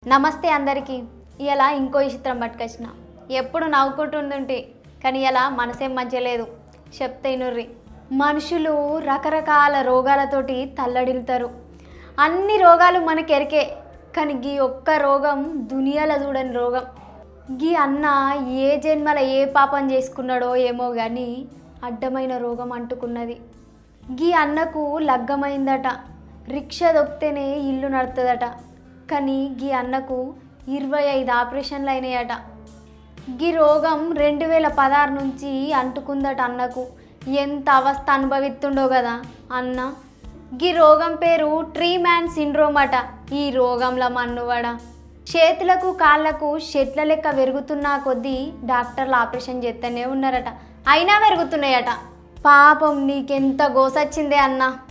నమస్తే అందరికీ ఇలా ఇంకో చిత్రం పట్టుకొచ్చిన ఎప్పుడు నవ్వుకుంటుంటుంటే కానీ ఇలా మనసేం మంచిగా లేదు చెప్తే నుర్రి మనుషులు రకరకాల రోగాలతోటి తల్లడిల్లుతారు అన్ని రోగాలు మనకెరికే కానీ గీ ఒక్క రోగం దునియాలో చూడని రోగం గీ అన్న ఏ జన్మల ఏ పాపం చేసుకున్నాడో ఏమో కానీ అడ్డమైన రోగం అంటుకున్నది గీ అన్నకు లగ్గమైందట రిక్షా దొక్కితేనే ఇల్లు నడుతుందట కానీ గీ అన్నకు ఇరవై ఐదు ఆపరేషన్లు అయినాయట గీ రోగం రెండు వేల పదహారు నుంచి అంటుకుందట అన్నకు ఎంత అవస్థ అనుభవిస్తుండో కదా అన్న గీ రోగం పేరు ట్రీ మ్యాన్ సిండ్రోమ్ అట ఈ రోగంలో మన్నువాడ చేతులకు కాళ్ళకు చెట్ల లెక్క పెరుగుతున్నా కొద్దీ డాక్టర్లు ఆపరేషన్ చేస్తూనే ఉన్నారట అయినా పెరుగుతున్నాయట పాపం నీకెంత గోసొచ్చిందే అన్న